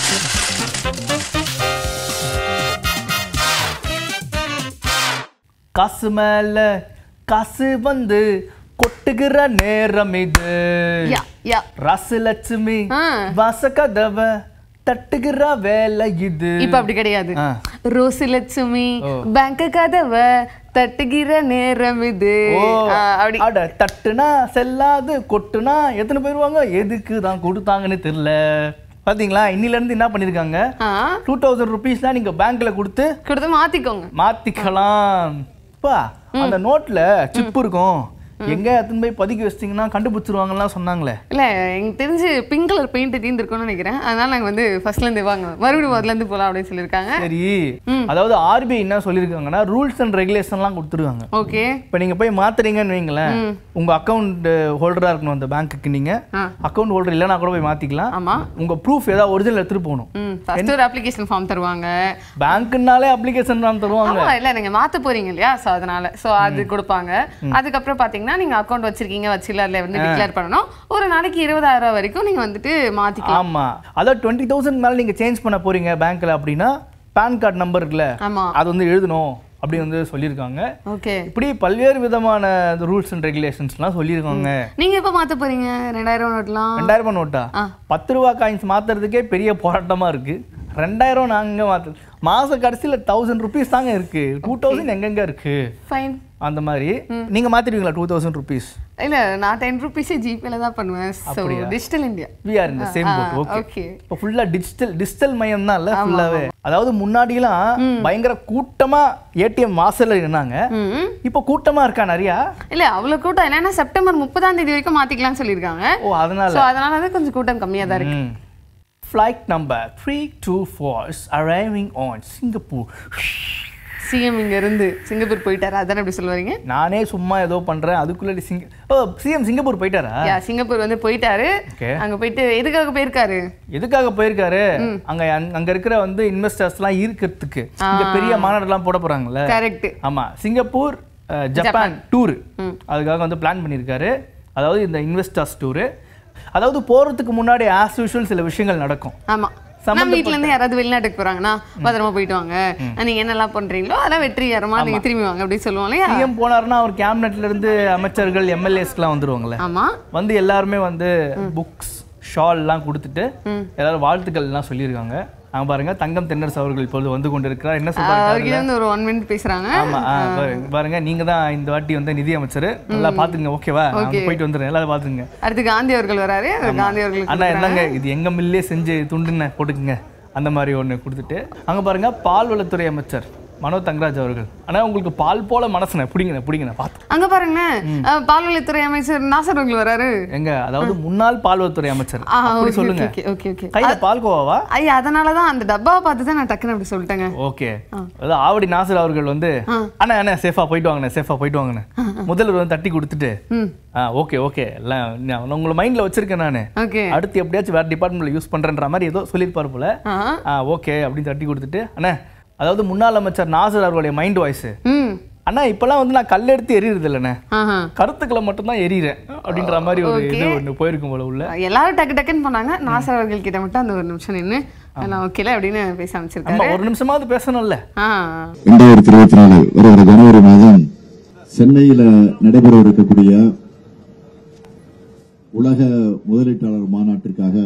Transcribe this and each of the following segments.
காசு மேல காசு வந்து கொட்டுகிற நேரம் இது யா யா ராசலட்சுமி ஆ. வாச கதவ தட்டுகிற வேலை இது இப்ப அப்படி கிடையாது ஆ. ரோசி லட்சுமி ஓ. பேங்க் கதவை தட்டுகிற நேரம் இது ஓ ஆ, அப்படி அட தட்டுனா செல்லாது கொட்டுனா எத்தனை போயிருவாங்க எதுக்கு தான் கொடுத்தாங்கன்னு தெரியல பாத்தீங்களா இன்னில இருந்து என்ன பண்ணிருக்காங்க ஆ டூ தௌசண்ட் ருபீஸ்லாம் நீங்க பேங்க்ல கொடுத்து கொடுத்து மாத்திக்கோங்க மாத்திக்கலாம் பா அந்த நோட்ல சிப் இருக்கும் எங்க எடுத்துன்னு போய் பதுக்கி வச்சிட்டீங்கன்னா கண்டுபிடிச்சிருவாங்கலாம் சொன்னாங்களே இல்ல எனக்கு தெரிஞ்சு பிங்க் கலர் பெயிண்ட் தீர்ந்துருக்கும்னு நினைக்கிறேன் அதனால நாங்க வந்து ஃபர்ஸ்ட்ல இருந்து வாங்க மறுபடியும் முதல்ல இருந்து போலாம் அப்படின்னு சொல்லியிருக்காங்க சரி அதாவது ஆர்பிஐ என்ன சொல்லியிருக்காங்கன்னா ரூல்ஸ் அண்ட் ரெகுலேஷன்லாம் கொடுத்துருக்காங்க ஓகே இப்போ நீங்க போய் மாத்துறீங்கன்னு வைங்களேன் உங்க அக்கவுண்ட் ஹோல்டரா இருக்கணும் அந்த பேங்க்குக்கு நீங்க ஆ. அக்கவுண்ட் ஹோல்டர் இல்லைனா கூட போய் மாத்திக்கலாம் ஆமா உங்க ப்ரூஃப் ஏதாவது ஒரிஜினல் எடுத்துட்டு போகணும் ம் ஃபர்ஸ்ட் ஒரு அப்ளிகேஷன் ஃபார்ம் தருவாங்க பேங்க்குனாலே அப்ளிகேஷன் தான் தருவாங்க ஆமா இல்ல நீங்க மாத்த போறீங்க இல்லையா சோ அதனால சோ அது கொடுப்பாங்க அதுக்கப்புறம் பாத்தீங்கன்னா நீங்க அக்கவுண்ட் வச்சிருக்கீங்க வச்சில அதுல வந்து டிக்ளேர் பண்ணணும் ஒரு நாளைக்கு இருபதாயிரம் ரூபாய் வரைக்கும் நீங்க வந்துட்டு மாத்திக்கலாம் ஆமா அதாவது டுவெண்ட்டி தௌசண்ட் மேல நீங்க சேஞ்ச் பண்ண போறீங்க பேங்க்ல அப்படின்னா பேன் கார்டு நம்பர் இருக்குல்ல ஆமா அது வந்து எழுதணும் அப்படி வந்து சொல்லியிருக்காங்க ஓகே இப்படி பல்வேறு விதமான ரூல்ஸ் அண்ட் ரெகுலேஷன்ஸ்லாம் சொல்லியிருக்காங்க நீங்க எப்ப மாத்த போறீங்க ரெண்டாயிரம் நோட்லாம் ரெண்டாயிரம் ரூபாய் நோட்டா ஆ. பத்து ரூபா காயின்ஸ் மாத்துறதுக்கே பெரிய போராட்டமா இருக்கு ரெண்டாயிரம் நாங்க மாத்து மாச கடைசியில தௌசண்ட் ருபீஸ் தாங்க இருக்கு டூ தௌசண்ட் எங்கெங்க இருக்கு ஃபைன் அந்த மாதிரி நீங்க மாத்திடுவீங்களா டூ தௌசண்ட் ருபீஸ் இல்ல நான் டென் ருபீஸே ஜிபேல தான் பண்ணுவேன் so digital India we are in the same boat okay okay இப்போ ஃபுல்லா டிஜிட்டல் டிஜிட்டல் மயம் தான் இல்ல ஃபுல்லாவே அதாவது முன்னாடிலாம் பயங்கர கூட்டமா ஏடிஎம் வாசல்ல இருந்தாங்க ம் இப்போ கூட்டமா இருக்கா நிறையா இல்ல அவ்வளவு கூட்டம் இல்லைன்னா செப்டம்பர் முப்பதாம் தேதி வரைக்கும் மாத்திக்கலாம்னு சொல்லியிருக்காங்க ஓ அதனால ஸோ அதனால வந்து கொஞ்சம் கூட்டம் கம்மியா தான் இருக்கு flight number three two four arriving on Singapore CM இங்க இருந்து சிங்கப்பூர் போயிட்டாரு அதானே எப்படி சொல்லுவீங்க நானே சும்மா ஏதோ பண்றேன் அதுக்குள்ள சிங்க ஓ சிஎம் சிங்கப்பூர் போயிட்டாரா யா சிங்கப்பூர் வந்து போயிட்டாரு Okay. அங்க போயிட்டு எதுக்காக போயிருக்காரு எதுக்காக போயிருக்காரு அங்க அங்க- அங்க இருக்கிற வந்து இன்வெஸ்டர்ஸ்லாம் ஈர்க்கிறதுக்கு இங்க பெரிய மாநாடுலாம் போட போறாங்கல்ல கரெக்ட் ஆமா சிங்கப்பூர் அஹ், ஜப்பான் டூர் அதுக்காக வந்து பிளான் பண்ணியிருக்காரு அதாவது இந்த இன்வெஸ்டர்ஸ் டூரு அதாவது போறதுக்கு முன்னாடி ஆஸ் யூஷுவல் சில விஷயங்கள் நடக்கும் ஆமா நம்ம வீட்ல இருந்து யாராவது வெளிநாட்டுக்கு போறாங்கன்னா பத்திரமா போயிட்டு வாங்க நீங்க என்னெல்லாம் பண்றீங்களோ அதெல்லாம் வெற்றிகரமா நீங்க திரும்பி வாங்க அப்படின்னு சொல்லுவோம் இல்லையா சிஎம் போனாருன்னா அவர் கேபினெட்ல இருந்து அமைச்சர்கள் எம்எல்ஏஸ்க்குலாம் வந்துருவாங்கல்ல ஆமா வந்து எல்லாருமே வந்து புக்ஸ் ஷால்லாம் கொடுத்துட்டு எல்லாரும் வாழ்த்துக்கள் எல்லாம் சொல்லியிருக்காங்க அங்க பாருங்க தங்கம் தென்னரசு அவர்கள் இப்பொழுது வந்து கொண்டிருக்கிறார் என்ன சொல்றாரு அவர்கிட்ட இருந்து ஒரு ஒன் மினிட் பேசுறாங்க ஆமா ஆ, பாருங்க பாருங்க நீங்க தான் இந்த வாட்டி வந்து நிதி அமைச்சர் நல்லா பாத்துங்க ஓகேவா நான் வந்து போயிட்டு வந்துடுறேன் எல்லாரும் பாத்துங்க அடுத்து காந்தி அவர்கள் வராரு காந்தி அவர்களுக்கு அண்ணா என்னங்க இது எங்க மில்லே செஞ்சு துண்டுன்னு போட்டுக்குங்க அந்த மாதிரி ஒண்ணு கொடுத்துட்டு அங்க பாருங்க பால்வளத்துறை அமைச்சர் மனோ தங்கராஜ் அவர்கள் ஆனா உங்களுக்கு பால் போல மனசுன பிடிங்க பிடிங்க பார்த்து அங்க பாருங்களேன் அஹ், பால்வளத்துறை அமைச்சர் நாசர் அவர்கள் வராரு எங்க அதாவது முன்னாள் பால்வளத்துறை அமைச்சர் ஆ அப்படி ஓகே சொல்லுங்க ஓகே ஓகே ஓகே கையில பால்கோவாவா ஐயா அதனாலதான் அந்த டப்பாவை பார்த்து தான் நான் டக்குன்னு அப்படி சொல்லிட்டேங்க ஓகே அதாவது ஆவடி நாசர் அவர்கள் வந்து அண்ணா அண்ணா சேஃபா போயிட்டு வாங்கண்ணே சேஃபா போயிட்டு வாங்கண்ணே முதல்வர் வந்து தட்டி கொடுத்துட்டு ம் ஆ ஓகே ஓகே எல்லாம் நான் உங்களை மைண்ட்ல வச்சிருக்கேன் நானு ஓகே அடுத்து எப்படியாச்சும் வேற டிபார்ட்மெண்ட்ல யூஸ் பண்றேன்ற மாதிரி ஏதோ சொல்லியிருப்பாரு போல ஆ ஆ ஓகே அப்படின்னு தட்டி கொடுத்துட்டு அண்ணா அதாவது முன்னாள் அமைச்சர் நாசர் அவர்களுடைய மைண்ட் வாய்ஸ் ம் அண்ணா இப்பெல்லாம் வந்து நான் கல்லெடுத்து எறியறது இல்லைண்ணே ஆஹா கருத்துக்களை மட்டும்தான் எரியிறேன் அப்படின்ற மாதிரி ஒரு இது ஒன்று போயிருக்கும் போல உள்ள எல்லாரும் டக்கு டக்குன்னு பண்ணாங்க நாசர் அவர்கள் கிட்ட மட்டும் அந்த ஒரு நிமிஷம் நின்று நான் ஓகேல அப்படின்னு பேச ஆரம்பிச்சிருக்காரு நம்ம ஒரு நிமிஷமாவது பேசணும்ல ஆ இரண்டாயிரத்தி இருபத்தி நாலு வருகிற ஜனவரி மாதம் சென்னையில நடைபெற இருக்கக்கூடிய உலக முதலீட்டாளர் மாநாட்டிற்காக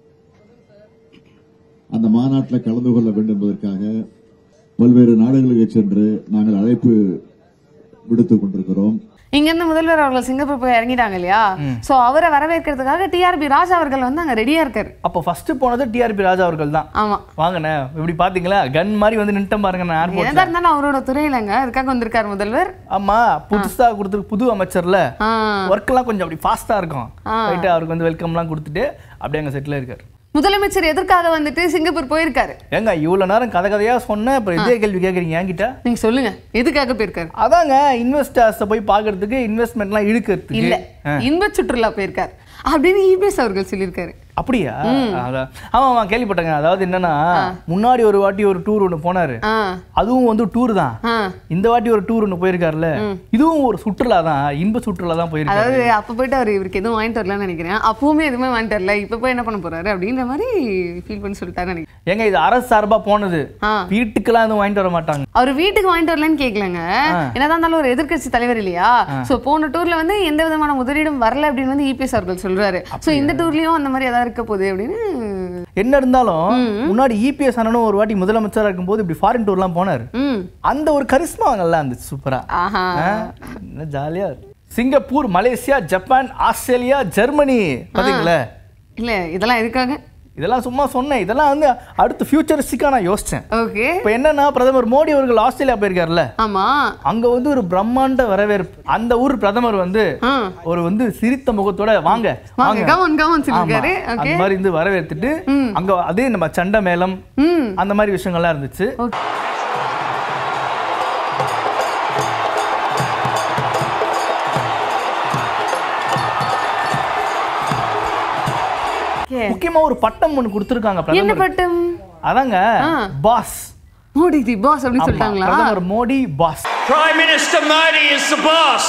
அந்த மாநாட்டில் கலந்து கொள்ள வேண்டும் என்பதற்காக பல்வேறு நாடுகளுக்கு சென்று நாங்கள் அழைப்பு விடுத்துக் கொண்டிருக்கிறோம் இங்க இருந்து முதல்வர் அவர்கள் சிங்கப்பூர் போய் இறங்கிட்டாங்க இல்லையா சோ அவரை வரவேற்கிறதுக்காக டிஆர்பி ராஜா அவர்கள் வந்து அங்க ரெடியா இருக்காரு அப்போ ஃபர்ஸ்ட் போனது டிஆர்பி ராஜா அவர்கள் தான் ஆமா வாங்கண்ணே இப்படி பாத்தீங்களா கன் மாதிரி வந்து நின்ட்டேன் பாருங்க நான் ஏர்போர்ட் என்னதான் இருந்தாலும் அவரோட துறையிலங்க அதுக்காக வந்திருக்காரு முதல்வர் ஆமா புதுசா கொடுத்து புது அமைச்சர்ல ஆ ஒர்க் எல்லாம் கொஞ்சம் அப்படி ஃபாஸ்டா இருக்கும் போயிட்டு அவருக்கு வந்து வெல்கம்லாம் கொடுத்துட்டு அப்படியே அங்க செட்டில் இருக்காரு முதலமைச்சர் எதற்காக வந்துட்டு சிங்கப்பூர் போயிருக்காரு ஏங்க இவ்வளவு நேரம் கதை கதையா சொன்னேன் அப்புறம் இதே கேள்வி கேக்குறீங்க என்கிட்ட நீங்க சொல்லுங்க எதுக்காக போயிருக்காரு அதாங்க இன்வெஸ்டர்ஸை போய் பார்க்கறதுக்கு இன்வெஸ்ட்மெண்ட்லாம் இழுக்கிறதுக்கு இல்ல இன்ப சுற்றுலா போயிருக்காரு அப்படின்னு இபிஎஸ் அவர்கள் சொல்லியிருக்காரு அப்படியா அதான். ஆமா ஆமா கேள்விப்பட்டேங்க அதாவது என்னன்னா முன்னாடி ஒரு வாட்டி ஒரு டூர் ஒண்ணு போனாரு ஆ அதுவும் வந்து டூர் தான் ஆ இந்த வாட்டி ஒரு டூர் ஒண்ணு போயிருக்காருல்ல இதுவும் ஒரு சுற்றுலா தான் இன்ப சுற்றுலா தான் போயிருக்காரு அதாவது அப்ப போயிட்டு அவர் இவருக்கு எதுவும் வாங்கிட்டு வரலன்னு நினைக்கிறேன் அப்பவுமே எதுவுமே வாங்கிட்டு வரல இப்ப போய் என்ன பண்ண போறாரு அப்படின்ற மாதிரி ஃபீல் பண்ணி சொல்லிட்டாரு நினைக்கிறேன் ஏங்க இது அரசு சார்பா போனது ஆ. வீட்டுக்கெல்லாம் எதுவும் வாங்கிட்டு வர மாட்டாங்க அவர் வீட்டுக்கு வாங்கிட்டு வரலன்னு கேட்கலங்க என்னதான் இருந்தாலும் ஒரு எதிர்க்கட்சி தலைவர் இல்லையா சோ போன டூர்ல வந்து எந்த விதமான முதலீடும் வரல அப்படின்னு வந்து இபிஎஸ் அவர்கள் சொல்றாரு சோ இந்த டூர்லயும் அந்த மாதிரி ஏதாவது இருக்க போகுது அப்படின்னு என்ன இருந்தாலும் முன்னாடி இபிஎஸ் அண்ணனும் ஒரு வாட்டி முதலமைச்சரா இருக்கும்போது இப்படி ஃபாரின் டூர்லாம் போனாரு ம் அந்த ஒரு கரிஸ்மா நல்லா இருந்துச்சு சூப்பரா ஆஹா என்ன ஜாலியா Singapore Malaysia Japan Australia Germany பாத்தீங்களா இல்ல இதெல்லாம் எதுக்காக இதெல்லாம் சும்மா சொன்னேன் இதெல்லாம் வந்து அடுத்து ஃபியூச்சரிஸ்டிக்கா நான் யோசிச்சேன் ஓகே இப்போ என்னன்னா பிரதமர் மோடி அவர்கள் ஆஸ்திரேலியா போயிருக்காருல்ல ஆமா அங்க வந்து ஒரு பிரம்மாண்ட வரவேற்பு அந்த ஊர் பிரதமர் வந்து ஆ ஒரு வந்து சிரித்த முகத்தோட வாங்க வாங்க கவன் கவன் சொல்லிருக்காரு ஆமா. ஓகே அந்த மாதிரி இருந்து வரவேற்றுட்டு அங்க அதே நம்ம சண்டை மேளம் ம் அந்த மாதிரி விஷயங்கள்லாம் இருந்துச்சு ஓகே Okay. முக்கியமா ஒரு பட்டம் ஒண்ணு கொடுத்துருக்காங்க என்ன பிரதமர் பட்டம் அதாங்க பாஸ் மோடி தி பாஸ் அப்படின்னு ஆமா, சொல்லிட்டாங்களா பிரதமர் Modi boss Prime Minister Modi is the boss.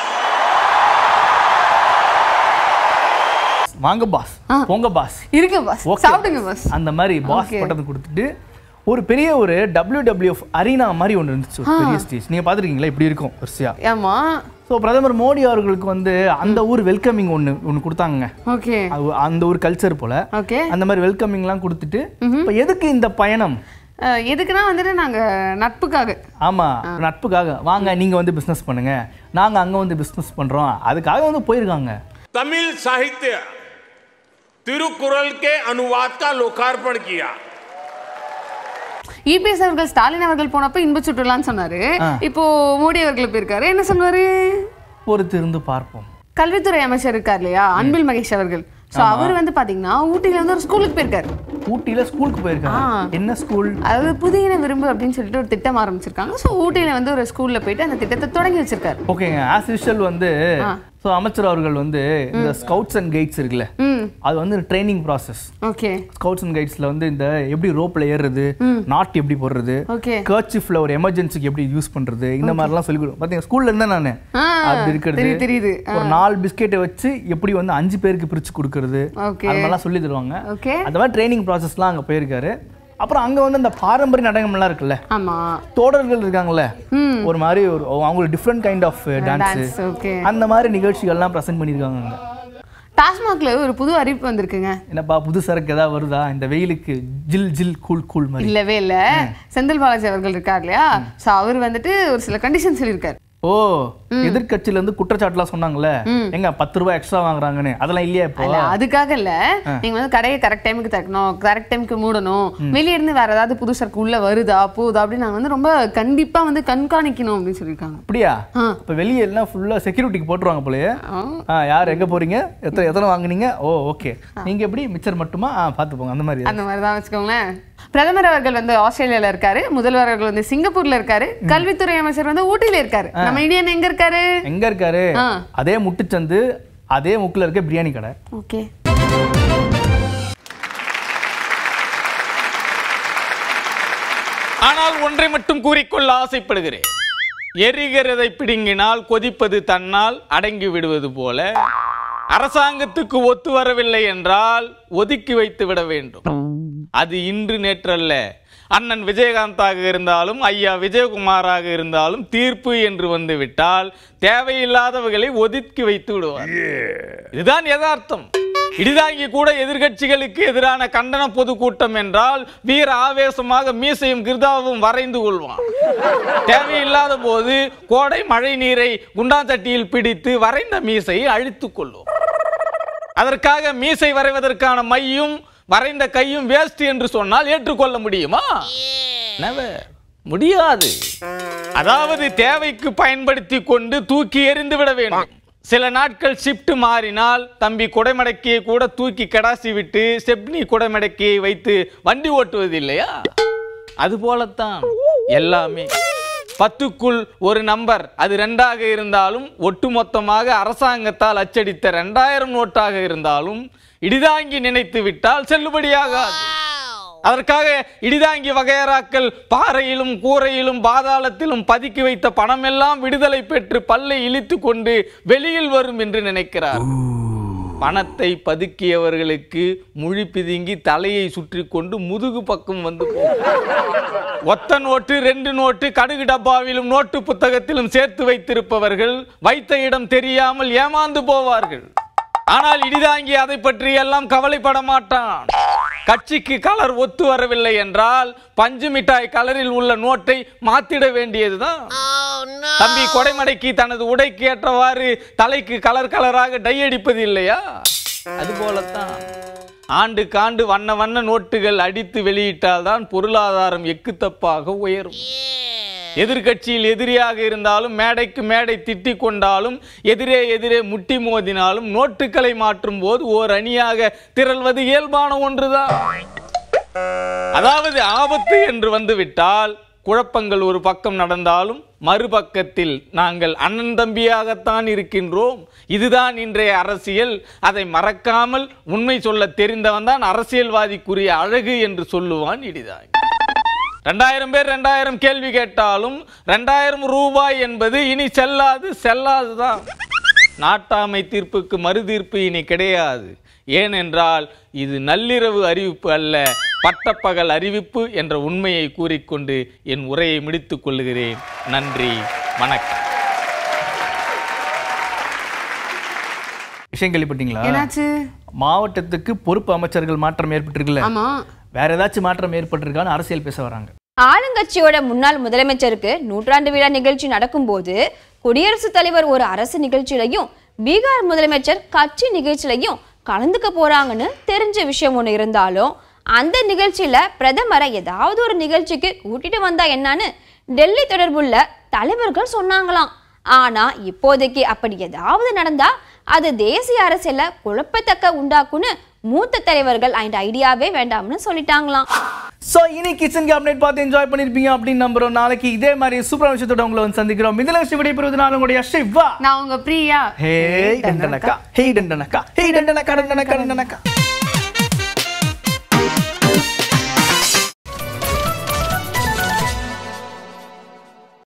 வாங்க பாஸ் போங்க பாஸ் இருக்கு பாஸ் Okay, சாப்பிடுங்க பாஸ் அந்த மாதிரி பாஸ் Okay. பட்டத்தை கொடுத்துட்டு ஒரு பெரிய ஒரு WWF அரீனா மாதிரி ஒன்று இருந்துச்சு ஒரு பெரிய ஸ்டேஜ் நீங்க பாத்துருக்கீங்களா இப்படி இருக்கும் வரிசையா ஆமா ஸோ பிரதமர் மோடி அவர்களுக்கு வந்து அந்த ஊர் வெல்கமிங் ஒன்று ஒன்று கொடுத்தாங்க ஓகே அது- அந்த ஊர் கல்ச்சர் போல ஓகே அந்த மாதிரி வெல்கமிங்லாம் கொடுத்துட்டு இப்போ எதுக்கு இந்த பயணம் எதுக்குன்னா வந்துட்டு நாங்க நட்புக்காக ஆமா நட்புக்காக வாங்க நீங்க வந்து பிசினஸ் பண்ணுங்க நாங்க அங்க வந்து பிசினஸ் பண்றோம் அதுக்காக வந்து போயிருக்காங்க तमिल साहित्य तिरुकुरल के अनुवाद का लोकार्पण किया இபிஎஸ் அவர்கள் ஸ்டாலின் அவர்கள் போனப்ப இன்ப சுற்றுலான்னு சொன்னாரு ஆ. இப்போ மோடி அவர்கள் போயிருக்காரு என்ன சொல்லுவாரு பொறுத்து இருந்து பார்ப்போம் கல்வித்துறை அமைச்சர் இருக்கார் இல்லையா அன்பில் மகேஷ் அவர்கள் சோ அவர் வந்து பாத்தீங்கன்னா ஊட்டில வந்து ஒரு ஸ்கூலுக்கு போயிருக்காரு ஊட்டியில ஸ்கூலுக்கு போயிருக்காங்க என்ன ஸ்கூல் அதாவது புதிய விரும்பு அப்படின்னு சொல்லிட்டு ஒரு திட்டம் ஆரம்பிச்சிருக்காங்க சோ ஊட்டியில வந்து ஒரு ஸ்கூல்ல போயிட்டு அந்த திட்டத்தை தொடங்கி வச்சிருக்காரு ஓகேங்க ஆஸ் யூஷுவல் வந்து ஸோ அமைச்சர் அவர்கள் வந்து இந்த ஸ்கவுட்ஸ் அண்ட் கைட்ஸ் இருக்குல்ல ம் அது வந்து training process okay scouts and கைட்ஸ்ல வந்து இந்த எப்படி ரோப்ல ஏறுறது நாட் எப்படி போடுறது ஓகே கர்ச்சிஃப்ல ஒரு எமர்ஜென்சிக்கு எப்படி யூஸ் பண்றது இந்த மாதிரிலாம் சொல்லி கொடுக்கும் பாத்தீங்க ஸ்கூல்ல இருந்தேன் நான் ஆ, அப்படி இருக்கிறது தெரியுது, தெரியுது. ஒரு நாலு பிஸ்கெட்டை வச்சு எப்படி வந்து அஞ்சு பேருக்கு பிரிச்சு கொடுக்கறது Okay. அது மாதிரிலாம் சொல்லி தருவாங்க ஓகே அந்த மாதிரி ட்ரைனிங் ப்ராசஸ்லாம் அங்க போயிருக்காரு அப்புறம் அங்க வந்து அந்த பாரம்பரிய நாடகம்லாம் இருக்குல்ல ஆமா தோடர்கள் இருக்காங்கல்ல ம் ஒரு மாதிரி ஒரு அவங்களுக்கு different kind of dance dance okay அந்த மாதிரி நிகழ்ச்சிகள்லாம் ப்ரெசென்ட் பண்ணியிருக்காங்க அங்க டாஸ்மாக்ல ஒரு புது அறிவிப்பு வந்திருக்குங்க என்னப்பா புது சரக்கு ஏதாவது வருதா இந்த வெயிலுக்கு ஜில் ஜில் கூல் கூல் மாதிரி இல்லவே இல்ல செந்தில் பாலாஜி அவர்கள் இருக்கார் இல்லையா சோ அவர் வந்துட்டு ஒரு சில கண்டிஷன் சொல்லியிருக்காரு ஓ எதிர்க்கட்சியில இருந்து குற்றச்சாட்டுலாம் சொன்னாங்கல்ல எங்க பத்து ரூபாய் எக்ஸ்ட்ரா வாங்குறாங்கன்னு அதெல்லாம் இல்லையா இப்போ இல்ல அதுக்காக இல்ல நீங்க வந்து கடையை கரெக்ட் டைமுக்கு திறக்கணும் கரெக்ட் டைமுக்கு மூடணும் வெளிய இருந்து வேற ஏதாவது புது சரக்கு உள்ள வருதா போகுதா அப்படின்னு நாங்க வந்து ரொம்ப கண்டிப்பா வந்து கண்காணிக்கணும் அப்படின்னு சொல்லியிருக்காங்க அப்படியா ஆ. இப்ப வெளியே எல்லாம் ஃபுல்லா செக்யூரிட்டிக்கு போட்டுருவாங்க போலயே ஆ. ஆ யார் எங்க போறீங்க எத்தனை எத்தனை வாங்குனீங்க ஓ ஓகே நீங்க எப்படி மிச்சர் மட்டுமா ஆ பார்த்து போங்க அந்த மாதிரி அந்த மாதிரி தான் வச்சுக்கோங்களேன் பிரதமர் அவர்கள் வந்து ஆஸ்திரேலியால இருக்காரு முதல்வர் அவர்கள் வந்து சிங்கப்பூர்ல இருக்காரு கல்வித்துறை அமைச்சர் வந்து ஊட்டியில இருக்காரு நம்ம இந்தியன் எங்க இருக்காரு எங்க இருக்காரு ஆ. அதே முட்டுச்சந்து அதே முக்குல இருக்க பிரியாணி கடை ஓகே ஆனால் ஒன்றை மட்டும் கூறிக்கொள்ள ஆசைப்படுகிறேன் எரிகிறதை பிடுங்கினால் கொதிப்பது தன்னால் அடங்கி விடுவது போல அரசாங்கத்துக்கு ஒத்து வரவில்லை என்றால் ஒதுக்கி வைத்து விட வேண்டும் அது இன்று நேற்றல்ல அண்ணன் விஜயகாந்தாக இருந்தாலும் ஐயா விஜயகுமாராக இருந்தாலும் தீர்ப்பு என்று வந்து விட்டால் தேவையில்லாதவர்களை ஒதுக்கி வைத்து விடுவார் இதுதான் யதார்த்தம் இடிதாங்கி கூட எதிர்க்கட்சிகளுக்கு எதிரான கண்டன பொதுக்கூட்டம் என்றால் வீர ஆவேசமாக மீசையும் கிருதாவும் வரைந்து கொள்வான் தேவையில்லாத போது கோடை மழை நீரை குண்டாந்தட்டியில் பிடித்து வரைந்த மீசையை அழித்துக் கொள்ளும் அதற்காக மீசை வரைவதற்கான மையும் வரைந்த கையும் வேஸ்ட் என்று சொன்னால் ஏற்றுக்கொள்ள முடியுமா Never. முடியாது அதாவது தேவைக்கு பயன்படுத்தி கொண்டு தூக்கி எறிந்து விட வேண்டும் சில நாட்கள் ஷிஃப்ட் மாறினால் தம்பி குடைமடக்கியை கூட தூக்கி கடாசி விட்டு செப்னி குடைமடக்கியை வைத்து வண்டி ஓட்டுவது இல்லையா அது போலத்தான் எல்லாமே பத்துக்குள் ஒரு நம்பர் அது ரெண்டாக இருந்தாலும் ஒட்டுமொத்தமாக அரசாங்கத்தால் அச்சடித்த ரெண்டாயிரம் நோட்டாக இருந்தாலும் இடிதாங்கி நினைத்து விட்டால் செல்லுபடியாகாது அதற்காக இடிதாங்கி வகையறாக்கள் பாறையிலும் கூரையிலும் பாதாளத்திலும் பதுக்கி வைத்த பணமெல்லாம் விடுதலை பெற்று பல்லை இழித்து கொண்டு வெளியில் வரும் என்று நினைக்கிறார் பணத்தை பதுக்கியவர்களுக்கு முழி பிதுங்கி தலையை சுற்றி கொண்டு முதுகு பக்கம் வந்து போகும் ஒத்த நோட்டு ரெண்டு நோட்டு கடுகு டப்பாவிலும் நோட்டு புத்தகத்திலும் சேர்த்து வைத்திருப்பவர்கள் வைத்த இடம் தெரியாமல் ஏமாந்து போவார்கள் ஆனால் இடிதாங்கி அதை பற்றி எல்லாம் கவலைப்பட மாட்டான் கட்சிக்கு கலர் ஒத்து வரவில்லை என்றால் பஞ்சு மிட்டாய் கலரில் உள்ள நோட்டை மாத்திட வேண்டியதுதான் தம்பி கொடைமடைக்கு தனது உடைக்கு ஏற்றவாறு தலைக்கு கலர் கலராக டை அடிப்பது இல்லையா அது போலத்தான் ஆண்டுக்கு ஆண்டு வண்ண வண்ண நோட்டுகள் அடித்து வெளியிட்டால்தான் பொருளாதாரம் எக்குத்தப்பாக உயரும் எதிர்க்கட்சியில் எதிரியாக இருந்தாலும் மேடைக்கு மேடை திட்டிக் கொண்டாலும் எதிரே எதிரே முட்டி மோதினாலும் நோட்டுகளை மாற்றும் போது ஓர் அணியாக திரள்வது இயல்பான ஒன்றுதான் அதாவது ஆபத்து என்று வந்துவிட்டால் குழப்பங்கள் ஒரு பக்கம் நடந்தாலும் மறுபக்கத்தில் நாங்கள் அண்ணன் தம்பியாகத்தான் இருக்கின்றோம் இதுதான் இன்றைய அரசியல் அதை மறக்காமல் உண்மை சொல்ல தெரிந்தவன் தான் அரசியல்வாதிக்குரிய அழகு என்று சொல்லுவான் இடிதாய் ரெண்டாயிரம் பேர் ரெண்டாயிரம் கேள்வி கேட்டாலும் ரெண்டாயிரம் ரூபாய் என்பது இனி செல்லாது செல்லாதுதான் நாட்டாமை தீர்ப்புக்கு மறு தீர்ப்பு இனி கிடையாது ஏனென்றால் இது நள்ளிரவு அறிவிப்பு அல்ல பட்டப்பகல் அறிவிப்பு என்ற உண்மையை கூறிக்கொண்டு என் உரையை முடித்துக் கொள்கிறேன் நன்றி வணக்கம் விஷயம் கேள்விப்பட்டீங்களா என்னாச்சு மாவட்டத்துக்கு பொறுப்பு அமைச்சர்கள் மாற்றம் ஏற்பட்டிருக்குல்ல ஆமா வேற ஏதாச்சும் மாற்றம் ஏற்பட்டிருக்கான்னு அரசியல் பேச வராங்க ஆளுங்கட்சியோட முன்னாள் முதலமைச்சருக்கு நூற்றாண்டு விழா நிகழ்ச்சி நடக்கும்போது குடியரசுத் தலைவர் ஒரு அரசு நிகழ்ச்சியிலையும் பீகார் முதலமைச்சர் கட்சி நிகழ்ச்சியிலையும் கலந்துக்க போறாங்கன்னு தெரிஞ்ச விஷயம் ஒன்று இருந்தாலும் அந்த நிகழ்ச்சியில பிரதமரை ஏதாவது ஒரு நிகழ்ச்சிக்கு கூட்டிட்டு வந்தா என்னன்னு டெல்லி தொடர்புள்ள தலைவர்கள் சொன்னாங்களாம் ஆனா இப்போதைக்கு அப்படி ஏதாவது நடந்தா அது தேசிய அரசியல குழப்பத்தக்க உண்டாக்குன்னு மூத்த தலைவர்கள் அந்த ஐடியாவே வேண்டாம்னு சொல்லிட்டாங்களாம் ஸோ இனி கிச்சன் கேபினெட் பார்த்து என்ஜாய் பண்ணிருப்பீங்க அப்படின்னு நம்புறோம் நாளைக்கு இதே மாதிரி சூப்பர் விஷயத்தோட உங்களை வந்து சந்திக்கிறோம் இந்த லட்சம் விடைபெறுவது நான் உங்களுடைய சிவா நான் உங்க பிரியா ஹே டண்டனக்கா ஹே டண்டனக்கா ஹே டண்டனக்கா டண்டனக்கா டண்டனக்கா